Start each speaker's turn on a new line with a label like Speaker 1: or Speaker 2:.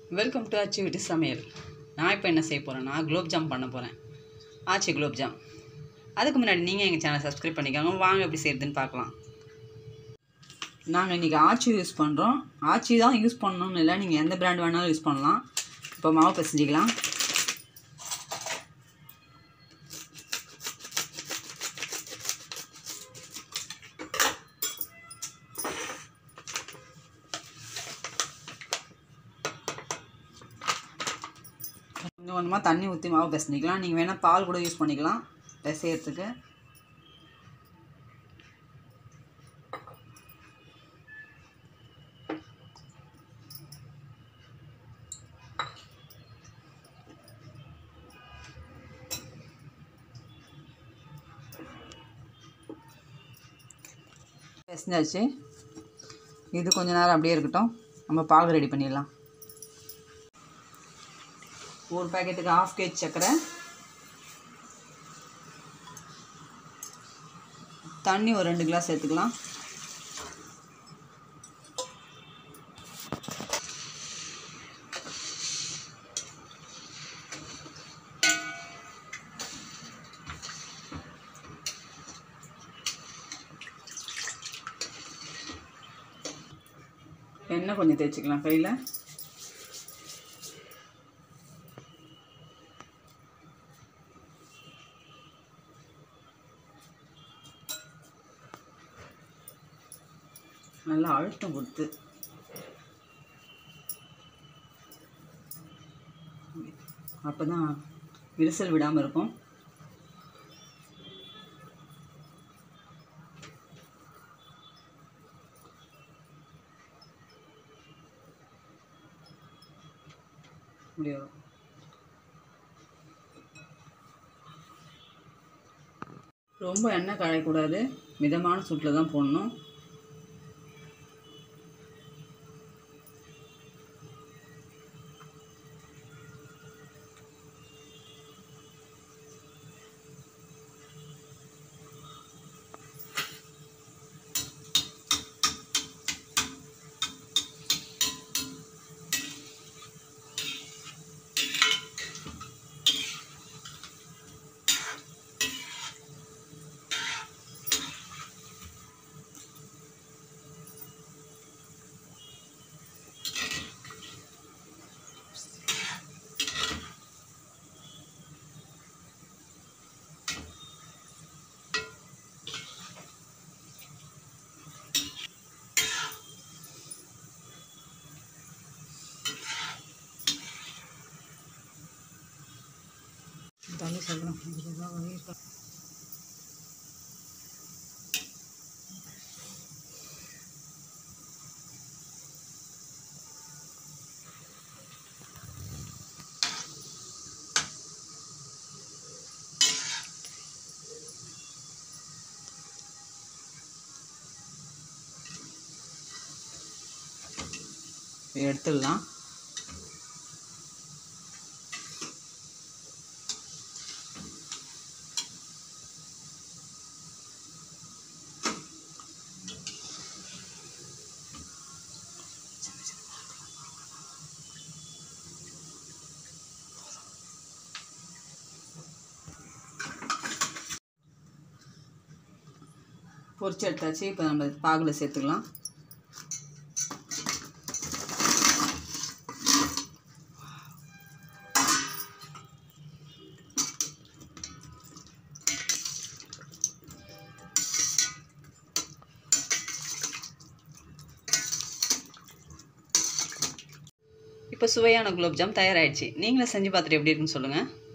Speaker 1: welcome to ஆச்சி வீட்டு சமையல் நான் இப்போ என்ன செய்ய போகிறேன்னா குலோப் ஜாம் பண்ண போகிறேன் ஆச்சி குலோப் ஜாம் அதுக்கு முன்னாடி நீங்கள் எங்கள் சேனல் சப்ஸ்கிரைப் பண்ணிக்கோங்க வாங்க எப்படி செய்யுதுன்னு பார்க்கலாம் நாங்கள் இன்றைக்கி ஆச்சி யூஸ் பண்ணுறோம் ஆச்சி தான் யூஸ் பண்ணணும்னு இல்லை நீங்கள் எந்த பிராண்ட் வேணாலும் யூஸ் பண்ணலாம் இப்போ மாவு பிசைஞ்சிக்கலாம் கொஞ்சம் கொஞ்சமாக தண்ணி ஊற்றி மாவு பிசைஞ்சிக்கலாம் நீங்கள் வேணால் பால் கூட யூஸ் பண்ணிக்கலாம் பிசையறதுக்கு பிசைஞ்சாச்சு இது கொஞ்ச நேரம் அப்படியே இருக்கட்டும் நம்ம பால் ரெடி பண்ணிடலாம் ஒரு பேக்கெட்டுக்கு ஹாஃப் கேஜ் சர்க்கரை தண்ணி ஒரு ரெண்டு கிளாஸ் சேர்த்துக்கலாம் எண்ணெய் கொஞ்சம் தேய்ச்சிக்கலாம் கையில் நல்லா அழுத்தம் கொடுத்து அப்போ தான் விரிசல் விடாமல் இருக்கும் முடியும் ரொம்ப எண்ணெய் காயக்கூடாது மிதமான சூட்டில் தான் போடணும் தண்ணி சொல்கிறோம் எடுத்துடலாம் பொரிச்சு எடுத்தாச்சு இப்போ நம்ம பாகில் சேர்த்துக்கலாம் இப்போ சுவையான குலோப் ஜாம் தயாராகிடுச்சு நீங்களும் செஞ்சு பார்த்துட்டு எப்படி இருக்குன்னு சொல்லுங்கள்